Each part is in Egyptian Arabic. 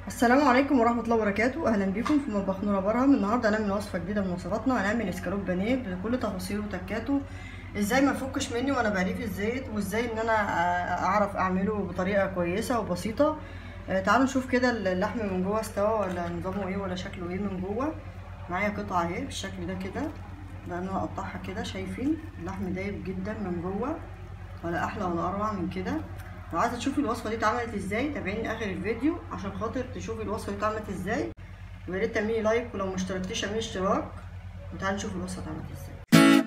السلام عليكم ورحمة الله وبركاته أهلا بكم في مطبخ نورة برهم النهاردة هنعمل وصفة جديدة من وصفاتنا هنعمل اسكالوب بانيه بكل تفاصيله وتكاته ازاي ما يفكش مني وانا بقليه في الزيت وازاي ان انا اعرف اعمله بطريقة كويسة وبسيطة آه، تعالوا نشوف كده اللحم من جوه استوى ولا نظامه ايه ولا شكله ايه من جوه معايا قطعة اهي بالشكل ده كده ده انا اقطعها كده شايفين اللحم دايب جدا من جوه ولا احلى ولا اروع من كده لو عايزه تشوفي الوصفه دي اتعملت ازاي تابعيني اخر الفيديو عشان خاطر تشوفي الوصفه دي اتعملت ازاي ويا ريت تعملي لايك ولو مشتركتيش اعملي اشتراك وتعالي نشوف الوصفه اتعملت ازاي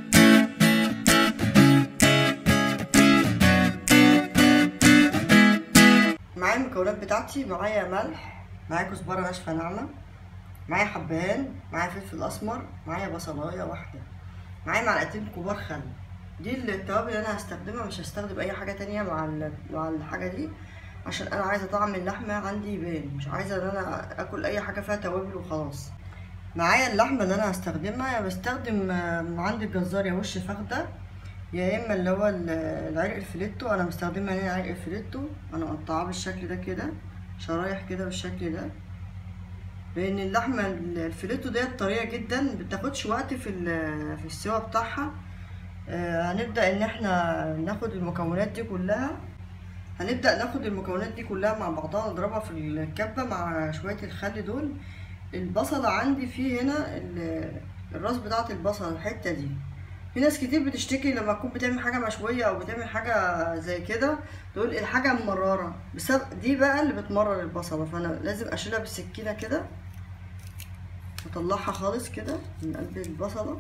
معايا المكونات بتاعتي معايا ملح معايا كزبره ناشفه ناعمه معايا حبهان معايا فلفل اسمر معايا بصلايه واحده معايا معلقتين كبار خل دي التوابل اللي انا هستخدمها مش هستخدم اي حاجه تانية مع مع الحاجه دي عشان انا عايزه طعم اللحمه عندي يبان مش عايزه ان انا اكل اي حاجه فيها توابل وخلاص معايا اللحمه اللي انا هستخدمها يا بستخدم من عند الجزار يا وش فخده يا اما اللي هو العرق الفليتو انا بستخدمها هنا عرق الفليتو انا مقطعاه بالشكل ده كده شرايح كده بالشكل ده لان اللحمه الفليتو ديت طريه جدا بتاخدش وقت في في السوا بتاعها آه هنبدأ ان احنا ناخد المكونات دي كلها هنبدأ ناخد المكونات دي كلها مع بعضها نضربها في الكبة مع شوية الخل دول البصلة عندي فيه هنا الراس بتاعة البصلة الحتة دي في ناس كتير بتشتكي لما تكون بتعمل حاجة مشوية او بتعمل حاجة زي كده تقول الحاجة مرارة بسبب دي بقى اللي بتمرر البصلة فانا لازم اشيلها بالسكينة كده واطلعها خالص كده من قلب البصلة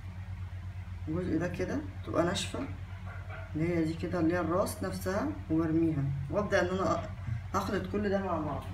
الجزء ده كده تبقى ناشفة اللي هي دي كده اللي هي الراس نفسها وارميها وابدأ ان انا اخلط كل ده مع بعض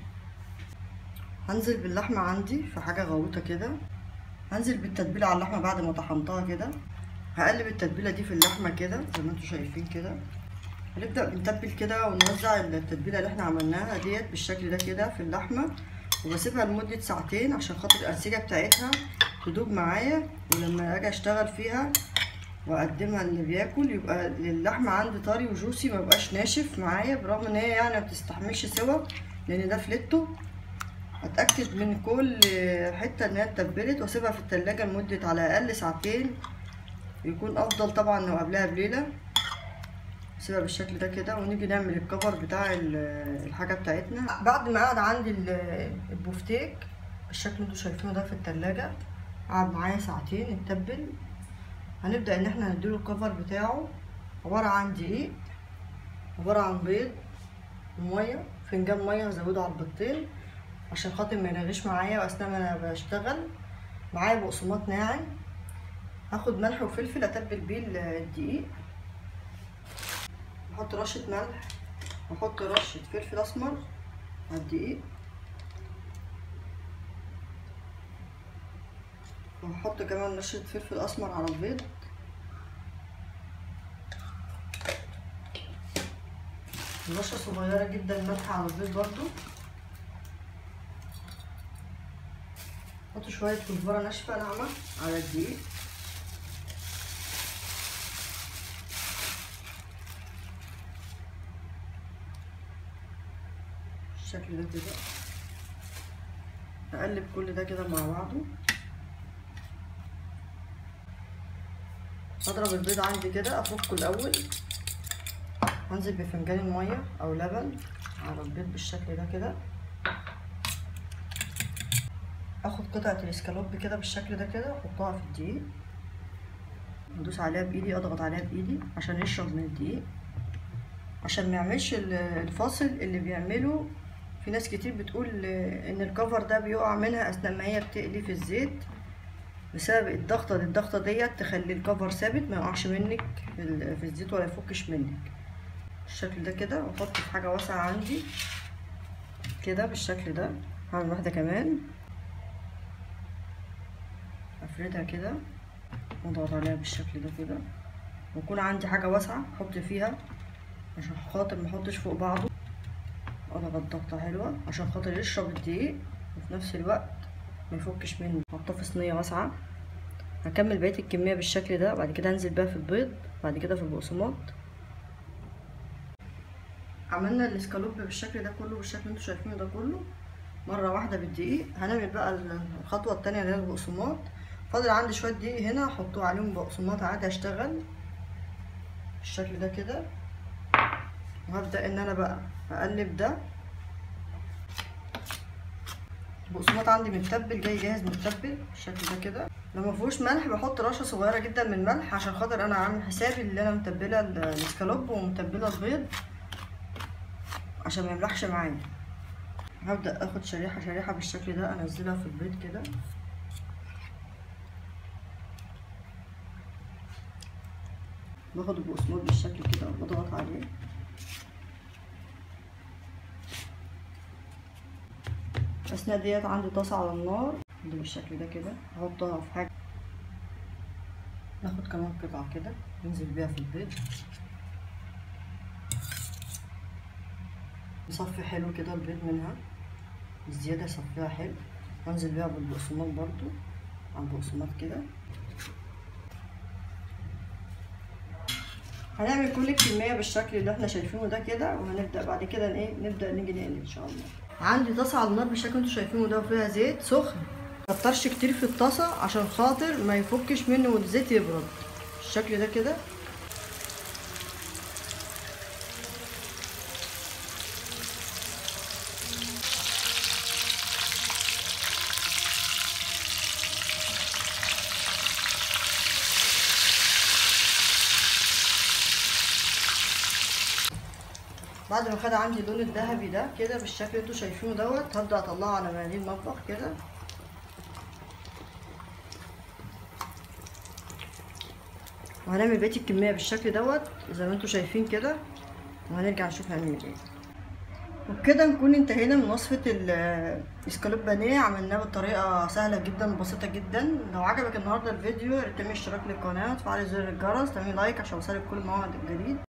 هنزل باللحمة عندي في حاجة غويطة كده هنزل بالتتبيلة على اللحمة بعد ما طحنتها كده هقلب التتبيلة دي في اللحمة كده زي ما انتوا شايفين كده هنبدأ بنتبل كده ونوزع التتبيلة اللي احنا عملناها ديت بالشكل ده كده في اللحمة وبسيبها لمدة ساعتين عشان خاطر الأنسجة بتاعتها تدوب معايا ولما اجي اشتغل فيها واقدمها اللي بياكل يبقى اللحمه عندي طري وجوسي ما يبقاش ناشف معايا برغم ان هي يعني ما بتستحملش سوا لان ده فليتو اتاكد من كل حته ان هي اتبلت واسيبها في التلاجة لمده على الاقل ساعتين يكون افضل طبعا لو قبلها بليله سيبها بالشكل ده كده ونيجي نعمل الكفر بتاع الحاجه بتاعتنا بعد ما قعد عندي البوفتيك بالشكل اللي انتوا شايفينه ده في التلاجة قعد معايا ساعتين اتبل هنبدأ ان احنا نديله الكفر بتاعه عبارة عن دقيق عبارة عن بيض ومية فنجان مية هزوده على البيضتين عشان خاطر ما يرغيش معايا واثناء ما انا بشتغل معايا بقسماط ناعم هاخد ملح وفلفل اتبل بيه الدقيق احط رشة ملح واحط رشة فلفل اسمر على الدقيق وهحط كمان رشة فلفل أسمر على البيض رشة صغيرة جدا ملح على البيض برضو احط شوية كزبرة ناشفة ناعمة على الدقيق بالشكل ده كده اقلب كل ده كده مع بعضه هضرب البيض عندي كده افكه الاول هنزل بفنجان الميه او لبن على البيض بالشكل ده كده اخد قطعه الاسكالوب كده بالشكل ده كده احطها في الدقيق ادوس عليها بايدي اضغط عليها بايدي عشان يشرب من الدقيق عشان ما يعملش الفاصل اللي بيعمله في ناس كتير بتقول ان الكفر ده بيقع منها اثناء ما هي بتقلي في الزيت بسبب الضغطة دي الضغطة ديت تخلي الكفر ثابت ما يقعش منك في الزيت ولا يفكش منك بالشكل ده كده واحط في حاجة واسعة عندي كده بالشكل ده هعمل واحدة كمان افردها كده واضغط عليها بالشكل ده كده ويكون عندي حاجة واسعة احط فيها عشان خاطر محطش فوق بعضه اضغط ضغطة حلوة عشان خاطر يشرب الدقيق وفي نفس الوقت ما يفكش مني احطها في صينيه واسعه هكمل بقيه الكميه بالشكل ده بعد كده انزل بقى في البيض بعد كده في البقسماط عملنا الاسكالوب بالشكل ده كله بالشكل اللي انتوا شايفينه ده كله مره واحده بالدقيق هنعمل بقى الخطوه التانية اللي هي البقسماط فاضل عندي شويه دقيق هنا احطه عليهم بقسماط عادي اشتغل بالشكل ده كده وهبدا ان انا بقى اقلب ده البقسماط عندي متبل جاي جاهز متبل بالشكل ده كده لو مفيهوش ملح بحط رشه صغيره جدا من الملح عشان خاطر انا عامل حسابي اللي انا متبله الاسكالوب ومتبله البيض عشان ما يملحش معايا هبدا اخد شريحه شريحه بالشكل ده انزلها في البيض كده باخد البقسماط بالشكل كده وبضغط عليه اثناء ديت عندي طاسه على النار دي بالشكل ده كده احطها في حاجه ناخد كمان قطعه كده ننزل بيها في البيض نصفي حلو كده البيض منها الزياده صفيها حلو وانزل بيها بالبقسماط برضو على البقسماط كده هنعمل كل الكميه بالشكل اللي احنا شايفينه ده كده وهنبدا بعد كده ايه نبدا نيجي نقلي ان شاء الله عندي طاسه على النار بالشكل انتوا شايفينه ده وفيها زيت سخن مكترش كتير في الطاسه عشان خاطر ما يفكش منه والزيت يبرد بالشكل ده كده بعد ما خد عندي اللون الذهبي ده كده بالشكل اللي انتوا شايفينه دوت هبدا اطلعه على مناديل المطبخ كده وهنعمل بقيه الكميه بالشكل دوت زي ما انتوا شايفين كده وهنرجع نشوف هنعمل ايه وبكده نكون انتهينا من وصفة الاسكالوب بانيه عملناه بطريقة سهلة جدا وبسيطة جدا لو عجبك النهاردة الفيديو ياريت تعمل اشتراك للقناة وتفعل زر الجرس تعمل لايك عشان يوصلك كل موعد جديد